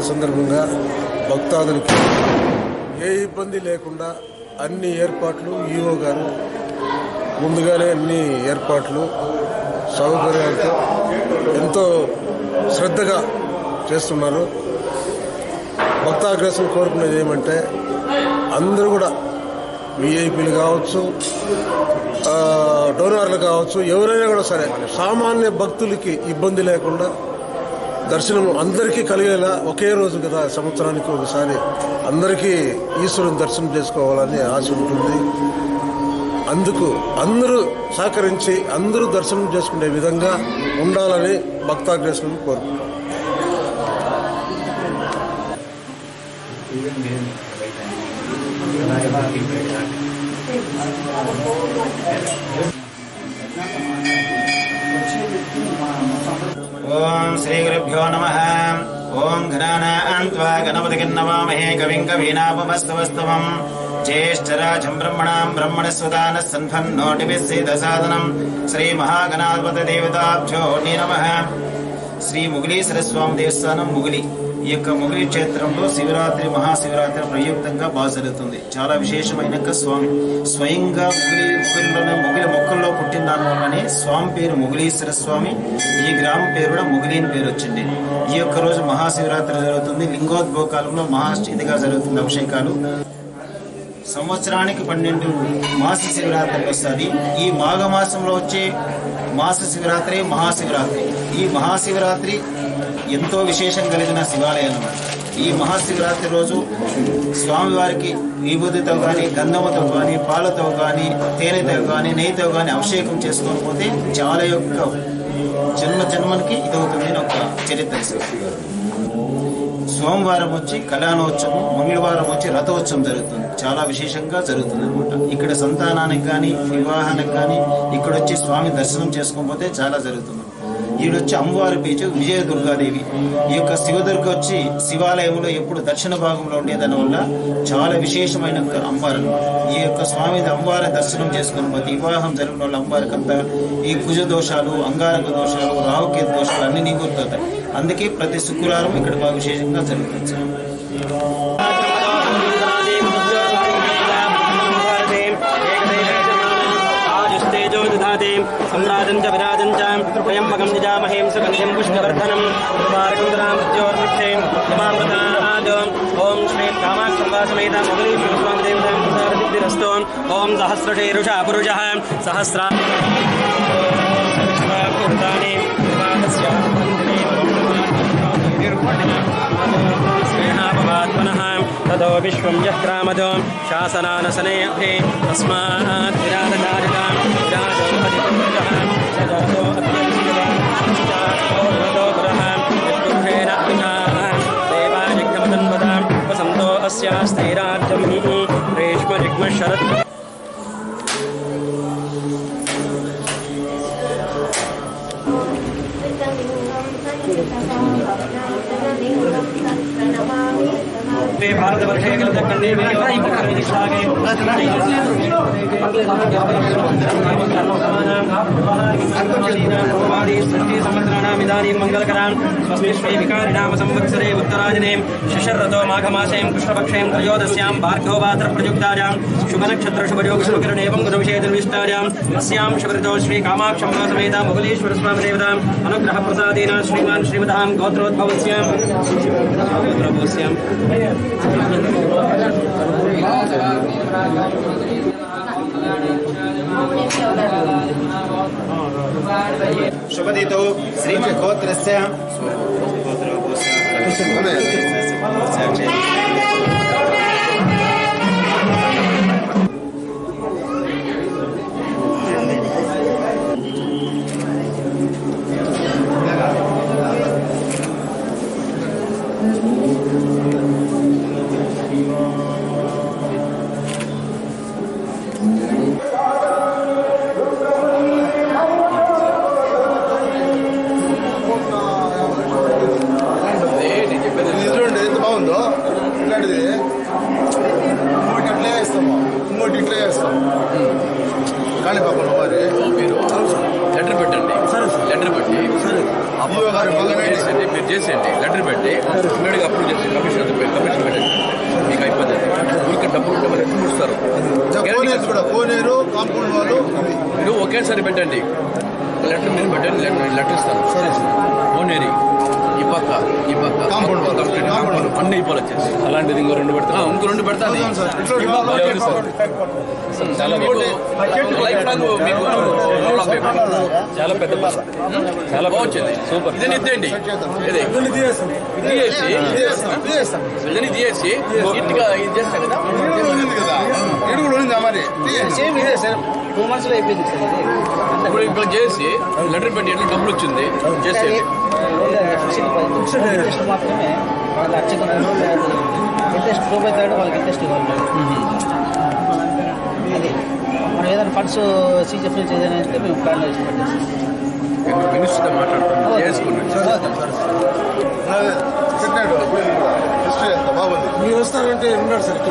శివరాత్రి సందర్భంగా భక్తాదులకి ఏ ఇబ్బంది లేకుండా అన్ని ఏర్పాట్లు ఈఓ గారు ముందుగానే అన్ని ఏర్పాట్లు సౌకర్యాలతో ఎంతో శ్రద్ధగా చేస్తున్నారు భక్తాగ్రసం కోరుకునేది ఏమంటే అందరూ కూడా విఐపీలు కావచ్చు ఆ, డోనార్లు కావచ్చు ఎవరైనా కూడా సరే సామాన్య భక్తులకి ఇబ్బంది లేకుండా దర్శనం అందరికీ కలిగేలా ఒకే రోజు కదా సంవత్సరానికి ఒకసారి అందరికీ ఈశ్వరుని దర్శనం చేసుకోవాలని ఆశ ఉంటుంది అందుకు అందరూ సహకరించి అందరూ దర్శనం చేసుకునే విధంగా ఉండాలని భక్తాగ్రేసులను కోరుకుంటున్నాం ఓం శ్రీ గురుభ్యో నమ ఓం ఘనానాన్వా గణపతికిన్నవామహే కవిం కవీనాపమస్తవస్తవం జ్యేష్ఠరాజం బ్రహ్మణాం బ్రహ్మణస్వదాన సన్ఫన్నోటిభిస్సేద సాధనం శ్రీ మహాగణాధిపతి దేవతాభ్యో నమ శ్రీ ముగిలీశ్వర స్వామి దేవస్థానం ముగిలి ఈ యొక్క ముగిలి క్షేత్రంలో శివరాత్రి మహాశివరాత్రి ప్రయుక్తంగా బాగా జరుగుతుంది చాలా విశేషమైన యొక్క స్వామి స్వయంగా ముగిలి ముగిలిలోనే ముగిలి మొక్కల్లో పుట్టిన దాని వల్లనే స్వామి పేరు ముగిలీశ్వర స్వామి ఈ గ్రామం పేరు కూడా ముగిలి అని పేరు వచ్చింది ఈ యొక్క రోజు మహాశివరాత్రి జరుగుతుంది లింగోద్భవ కాలంలో మహా ఇదిగా జరుగుతుంది అభిషేకాలు సంవత్సరానికి పన్నెండు మాస శివరాత్రి వస్తుంది ఈ మాఘమాసంలో వచ్చే మాస శివరాత్రి మహాశివరాత్రి ఈ మహాశివరాత్రి ఎంతో విశేషం కలిగిన శివాలయం అన్నమాట ఈ మహాశివరాత్రి రోజు స్వామివారికి విభూతితో కానీ గంధముతో కానీ పాలతో కానీ తేనెతో కానీ నెయ్యితో కానీ అభిషేకం చేసుకొని పోతే చాలా యొక్క జన్మ జన్మనికి ఇదవుతుంది అని ఒక చరిత్ర సోమవారం వచ్చి కళ్యాణోత్సవం మంగళవారం వచ్చి రథోత్సవం జరుగుతుంది చాలా విశేషంగా జరుగుతుంది అనమాట ఇక్కడ సంతానానికి కానీ వివాహానికి కానీ ఇక్కడ వచ్చి స్వామి దర్శనం చేసుకోకపోతే చాలా జరుగుతుంది ఈడొచ్చి అమ్మవారి బీచ్ విజయ దుర్గాదేవి ఈ యొక్క శివదుర్గ వచ్చి శివాలయంలో ఎప్పుడు దక్షిణ భాగంలో ఉండేదాని వల్ల చాలా విశేషమైన ఒక అమ్మవారు అన్నమాట. ఈ యొక్క స్వామి అమ్మవారి దర్శనం చేసుకుని పోతే వివాహం జరిగిన వాళ్ళ అమ్మవారికి అంతా ఈ కుజ దోషాలు అంగారక దోషాలు రాహుకేతు దోషాలు అన్ని నిగురుతాయి అందుకే ప్రతి శుక్రవారం ఇక్కడ బాగా విశేషంగా జరుగుతుంది సార్. ఆజుస్తేజో దధాతే సమ్రాజం చ విరాజం చ త్రయంబకం నిజామహేం సుగంధిం పుష్పవర్ధనం ఉపారకుందరామృత్యోర్వృక్షే హిమామృతాద్ ఓం శ్రీం కామాక్షం వాసమేత మొదలీశ్వర స్వామి దేవతాం ప్రసారసిద్ధిరస్తో ఓం సహస్రశీరుష పురుష సహస్రా స్నేహాపవాత్మనः ततो विश्वं यः क्रामदो शासनानसने अभे तस्मात् विराजकारितां विराजो अधिपुरुषः स जातो अत्यन्तिरो पुरः यत्पुरुषेण अभिषाः देवायज्ञमतन्वतां वसन्तो अस्यास्तेराज्यं रेष्मजिग्मशरत् ते भारतवर्षे कलदकण्डे विशाखे इदानीं मङ्गलकरान् स्वस्ति श्री विकारिणाम संवत्सरे उत्तरायणे शशरतो माघमासे कृष्णपक्षे त्रयोदश्यां भार्गववात्र प्रयुक्तायां शुभनक्षत्र शुभयोग शुभकिरण एवं गुणविषये निर्विष्टायाम् अस्यां शुभऋतो श्री कामाक्षं समेता मुगलेश्वर स्वामी देवताम् अनुग्रह प्रसादेन श्रीमान् श्रीमतां गोत्रोद्भवस्यां गोत्रोद्भवस्यां శుభదితో శ్రీమద్గోత్రస్య చూడండి ఎంత పెట్టండి లెటర్ మీద పెట్టండి లెటర్ లెటర్ ఇస్తాను సరే ఫోన్ ఏరి ఈ పక్క ఈ పక్క కాంపౌండ్ కాంపౌండ్ అన్ని ఇవ్వాలి వచ్చేసి అలాంటిది ఇంకో రెండు పెడతా ఇంకో రెండు పెడతాను చాలా లైఫ్ లాంగ్ మీకు roll of paper. చాలా పెద్ద బస్ చాలా బాగుంది సూపర్ ఇదే ఇద్దండి ఇదే ఇది చేసి ఇదని తీసేసి ఇట్టుగా ఇది చేస్తాం కదా సేమ్ ఇదే సార్ టూ మంత్స్ లో అయిపోయింది సార్ ఇది ఇప్పుడు ఇప్పుడు చేసి లెటర్ పెట్టి ఎట్లా డబ్బులు వచ్చింది చేసి ఇంట్రెస్ట్ మాత్రమే వాళ్ళకి అర్చకులు ఇంట్రెస్ట్ రూపాయి తాడు వాళ్ళకి ఇంట్రెస్ట్ ఇవ్వాలి అది మనం ఏదైనా ఫండ్స్ సీజన్ నుంచి ఏదైనా ఇస్తే మేము ప్లాన్ చేసి పెట్టేస్తాం మినిస్టర్ మాట్లాడుతున్నాం చేసుకున్నాం మీరు వస్తారంటే ఉన్నాడు సార్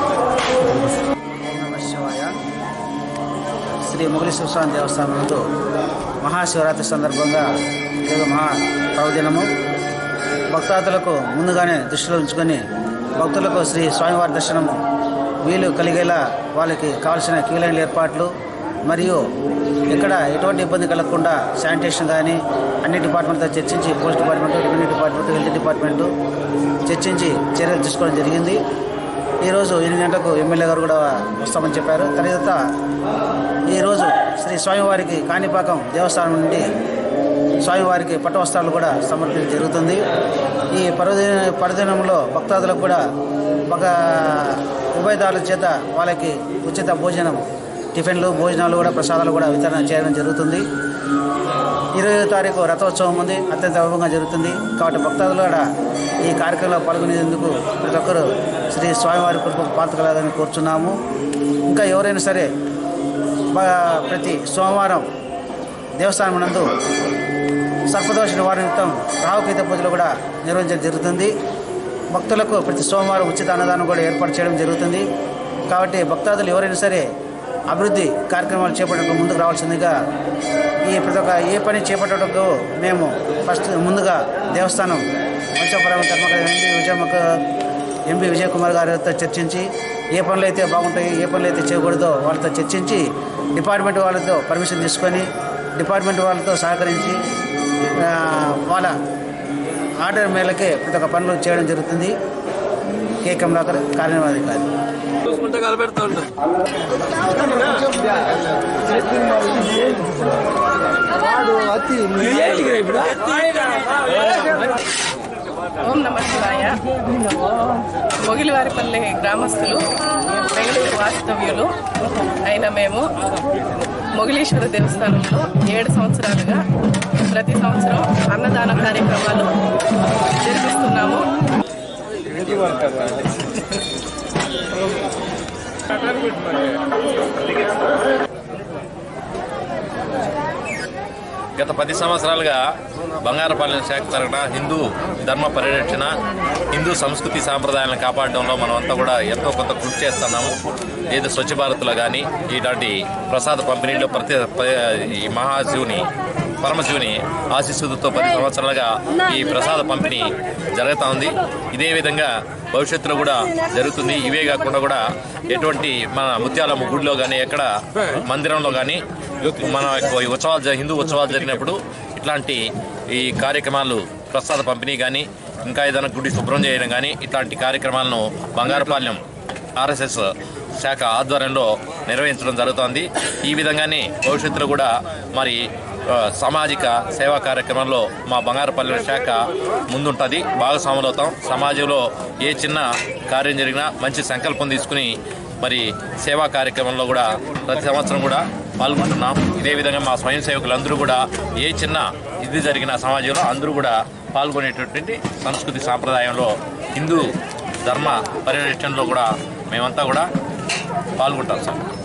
నమ శివాయ శ్రీ మొగలి స్వామి దేవస్థానం నందు మహాశివరాత్రి సందర్భంగా ఈరోజు మహా పర్వదినము భక్తాదులకు ముందుగానే దృష్టిలో ఉంచుకొని భక్తులకు శ్రీ స్వామివారి దర్శనము వీలు కలిగేలా వాళ్ళకి కావాల్సిన కీలైన ఏర్పాట్లు మరియు ఇక్కడ ఎటువంటి ఇబ్బంది కలగకుండా శానిటేషన్ కానీ అన్ని డిపార్ట్మెంట్తో చర్చించి police department revenue department health department చర్చించి చర్యలు తీసుకోవడం జరిగింది ఈరోజు ఎనిమిది గంటలకు ఎమ్మెల్యే గారు కూడా వస్తామని చెప్పారు తర్వాత ఈరోజు శ్రీ స్వామివారికి కాణిపాకం దేవస్థానం నుండి స్వామివారికి పట్టు వస్త్రాలు కూడా సమర్పించడం జరుగుతుంది ఈ పర్వదిన పర్వదినంలో భక్తాదులకు కూడా ఒక ఉభయదారుల చేత వాళ్ళకి ఉచిత భోజనం టిఫిన్లు భోజనాలు కూడా ప్రసాదాలు కూడా వితరణ చేయడం జరుగుతుంది ఇరవై తారీఖు రథోత్సవం ఉంది అత్యంత వైభవంగా జరుగుతుంది కాబట్టి భక్తాదులు కూడా ఈ కార్యక్రమంలో పాల్గొనేందుకు ప్రతి ఒక్కరు శ్రీ స్వామివారి కృపకు పాత్రకలాదని కోరుచున్నాము ఇంకా ఎవరైనా సరే బా- ప్రతి సోమవారం దేవస్థానం నందు సర్పదోష నివారణితం రాహుకేత పూజలు కూడా నిర్వహించడం జరుగుతుంది భక్తులకు ప్రతి సోమవారం ఉచిత అన్నదానం కూడా ఏర్పాటు చేయడం జరుగుతుంది కాబట్టి భక్తాదులు ఎవరైనా సరే అభివృద్ధి కార్యక్రమాలు చేపట్టడానికి ముందుకు రావాల్సిందిగా ఈ ప్రతి ఒక్క ఏ పని చేపట్టడానికి మేము ఫస్ట్ ముందుగా దేవస్థానం వంశపరమ కర్మకారి ఎంపీ విజయమ్మక ఎంపీ విజయ్ కుమార్ గారితో చర్చించి ఏ పనులు అయితే బాగుంటాయి ఏ పనులు అయితే చేయకూడదో వాళ్ళతో చర్చించి డిపార్ట్మెంట్ వాళ్ళతో పర్మిషన్ తీసుకొని డిపార్ట్మెంట్ వాళ్ళతో సహకరించి ఆ, వాళ్ళ ఆర్డర్ మేలకే ప్రతి ఒక్క పనులు చేయడం జరుగుతుంది కే కమలాకర్ కార్యనిర్వహణాధికారి చూసుకుంటే కలపెడతా ఉంటాం ఓం నమ శివాయ మొగిలివారిపల్లి గ్రామస్తులు బెంగళూరు వాస్తవ్యులు అయిన మేము మొగిలీశ్వర దేవస్థానంలో ఏడు సంవత్సరాలుగా ప్రతి సంవత్సరం అన్నదాన కార్యక్రమాలు జరిపిస్తున్నాము గత పది సంవత్సరాలుగా బంగారపాలెం శాఖ తరఫున హిందూ ధర్మ పరిరక్షణ హిందూ సంస్కృతి సాంప్రదాయాలను కాపాడడంలో మనమంతా కూడా ఎంతో కొంత కృషి చేస్తున్నాము ఏదో స్వచ్ఛ భారత్లో కానీ ఇలాంటి ప్రసాద పంపిణీలో ప్రతి ప- ఈ మహాశివుని పరమశివుని ఆశీస్సులతో పది సంవత్సరాలుగా ఈ ప్రసాద పంపిణీ జరుగుతూ ఉంది ఇదే విధంగా భవిష్యత్తులో కూడా జరుగుతుంది ఇవే కాకుండా కూడా ఎటువంటి మన ముత్యాలమ్మ గుడిలో కానీ ఎక్కడ మందిరంలో కానీ మన యొక్క ఈ ఉత్సవాలు జ- హిందూ ఉత్సవాలు జరిగినప్పుడు ఇట్లాంటి ఈ కార్యక్రమాలు ప్రసాద పంపిణీ కానీ ఇంకా ఏదైనా గుడి శుభ్రం చేయడం కానీ ఇట్లాంటి కార్యక్రమాలను బంగారుపాలెం ఆర్ఎస్ఎస్ శాఖ ఆధ్వర్యంలో నిర్వహించడం జరుగుతోంది ఈ విధంగానే భవిష్యత్తులో కూడా మరి ఆ, సామాజిక సేవా కార్యక్రమంలో మా బంగారుపల్లి శాఖ ముందుంటుంది భాగస్వాములు అవుతాం సమాజంలో ఏ చిన్న కార్యం జరిగినా మంచి సంకల్పం తీసుకుని మరి సేవా కార్యక్రమంలో కూడా ప్రతి సంవత్సరం కూడా పాల్గొంటున్నాం ఇదే విధంగా మా స్వయం సేవకులందరూ కూడా ఏ చిన్న ఇది జరిగిన సమాజంలో అందరూ కూడా పాల్గొనేటటువంటి సంస్కృతి సాంప్రదాయంలో హిందూ ధర్మ పరిరక్షణలో కూడా మేమంతా కూడా పాల్గొంటాం సార్